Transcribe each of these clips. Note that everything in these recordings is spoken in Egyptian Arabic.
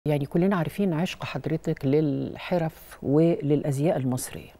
يعني كلنا عارفين عشق حضرتك للحرف وللازياء المصريه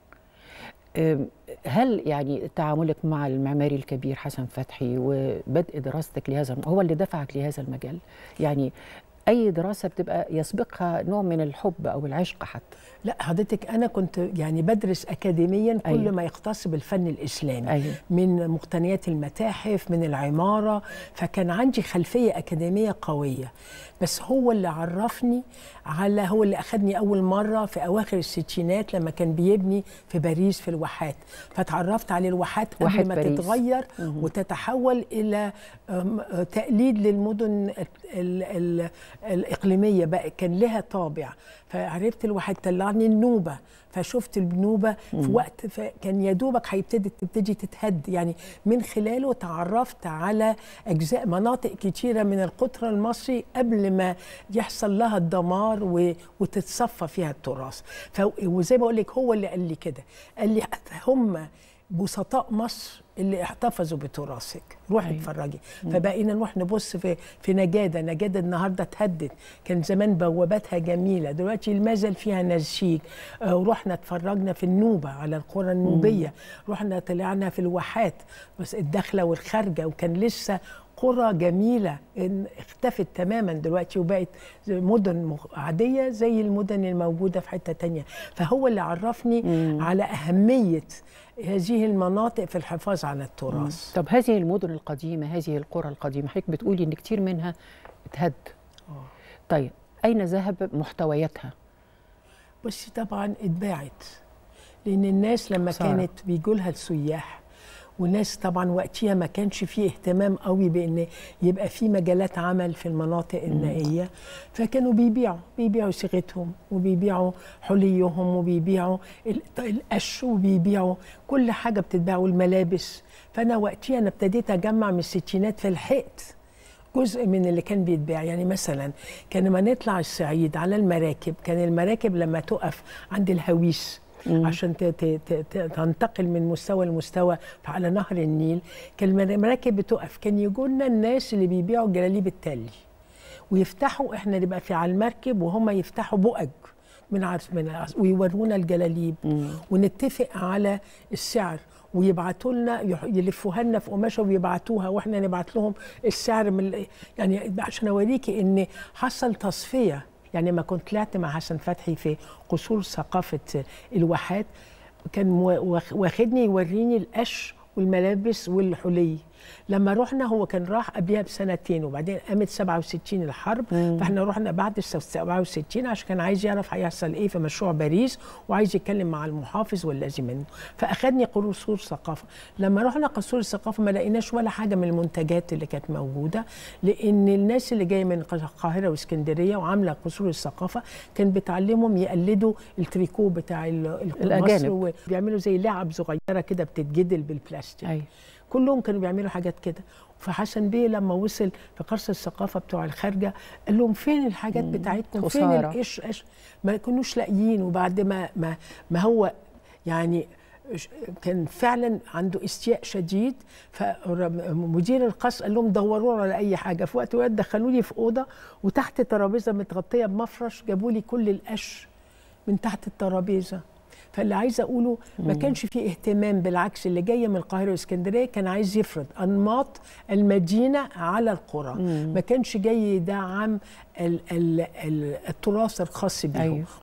أم، هل يعني تعاملك مع المعماري الكبير حسن فتحي وبدء دراستك لهذا الم- هو اللي دفعك لهذا المجال يعني اي دراسه بتبقى يسبقها نوع من الحب او العشق حتى لا حضرتك انا كنت يعني بدرس اكاديميا كل أيوة. ما يختص بالفن الاسلامي أيوة. من مقتنيات المتاحف من العماره فكان عندي خلفيه اكاديميه قويه بس هو اللي عرفني على هو اللي اخذني اول مره في اواخر الستينات لما كان بيبني في باريس في الواحات فتعرفت على الواحات واحات قبل ما باريس. تتغير وتتحول الى أم، تقليد للمدن ال- ال- الاقليميه بقى كان لها طابع فعرفت الواحد طلعني النوبه فشفت النوبه في وقت كان يا دوبك هيبتدي تبتدي تتهد يعني من خلاله تعرفت على اجزاء مناطق كتيره من القطر المصري قبل ما يحصل لها الدمار و- وتتصفى فيها التراث ف- وزي ما اقول لك هو اللي قال لي كده قال لي هم بسطاء مصر اللي احتفظوا بتراثك روحي أيوة. اتفرجي فبقينا نروح نبص في في نجاده نجاده النهارده اتهدت كان زمان بواباتها جميله دلوقتي ما زال فيها نسيج آه، ورحنا اتفرجنا في النوبه على القرى النوبيه رحنا طلعنا في الواحات بس الداخله والخارجه وكان لسه قرى جميلة إن- اختفت تماما دلوقتي وبقت زي مدن مخ- عادية زي المدن الموجودة في حتة تانية فهو اللي عرفني على أهمية هذه المناطق في الحفاظ على التراث طب هذه المدن القديمه هذه القرى القديمه حضرتك بتقولي ان كتير منها اتهد طيب اين ذهب محتوياتها بس طبعا اتباعت لان الناس لما خسارة. كانت بيجوا لها السياح والناس طبعا وقتها ما كانش فيه اهتمام قوي بان يبقى في مجالات عمل في المناطق النائيه فكانوا بيبيعوا بيبيعوا صيغتهم وبيبيعوا حليهم وبيبيعوا ال- القش وبيبيعوا كل حاجه بتتباع والملابس فانا وقتها انا ابتديت اجمع من الستينات فلحقت جزء من اللي كان بيتباع يعني مثلا كان لما نطلع الصعيد على المراكب كان المراكب لما تقف عند الهويس عشان ت- ت- ت- ت- تنتقل من مستوى لمستوى على نهر النيل كان المراكب بتقف كان يجوا لنا الناس اللي بيبيعوا جلاليب التلي ويفتحوا احنا نبقى في على المركب وهم يفتحوا بؤج من عرس من عرس ويورونا الجلاليب ونتفق على السعر ويبعتوا لنا يح- يلفوها لنا في قماشه ويبعتوها واحنا نبعت لهم السعر من ال- يعني عشان اوريكي ان حصل تصفيه يعني ما كنت طلعت مع حسن فتحي في قصور ثقافه الواحات كان مو- واخ- واخدني يوريني القش والملابس والحلي لما رحنا هو كان راح قبلها بسنتين وبعدين قامت 67 الحرب فاحنا رحنا بعد الس- 67 عشان كان عايز يعرف هيحصل ايه في مشروع باريس وعايز يتكلم مع المحافظ والذي منه فاخدني قصور ثقافه لما رحنا قصور الثقافه ما لقيناش ولا حاجه من المنتجات اللي كانت موجوده لان الناس اللي جايه من القاهره واسكندريه وعامله قصور الثقافه كان بتعلمهم يقلدوا التريكو بتاع ال- ال- الأجانب. مصر وبيعملوا زي لعب صغيره كده بتتجدل بالبلاستيك ايوه كلهم كانوا بيعملوا حاجات كده فحسن بيه لما وصل في قرص الثقافه بتوع الخارجه قال لهم فين الحاجات بتاعتكم فين خسارة. القش قش ما كانوش لاقيين وبعد ما ما ما هو يعني ش- كان فعلا عنده استياء شديد فمدير القصر قال لهم دوروا على اي حاجه في وقت وقت دخلوني في اوضه وتحت ترابيزه متغطيه بمفرش جابوا لي كل القش من تحت الترابيزه فاللي عايزه اقوله ما كانش فيه اهتمام بالعكس اللي جايه من القاهره واسكندريه كان عايز يفرض انماط المدينه على القرى ما كانش جاي يدعم ال- ال- ال- التراث الخاص بيهم أيوة.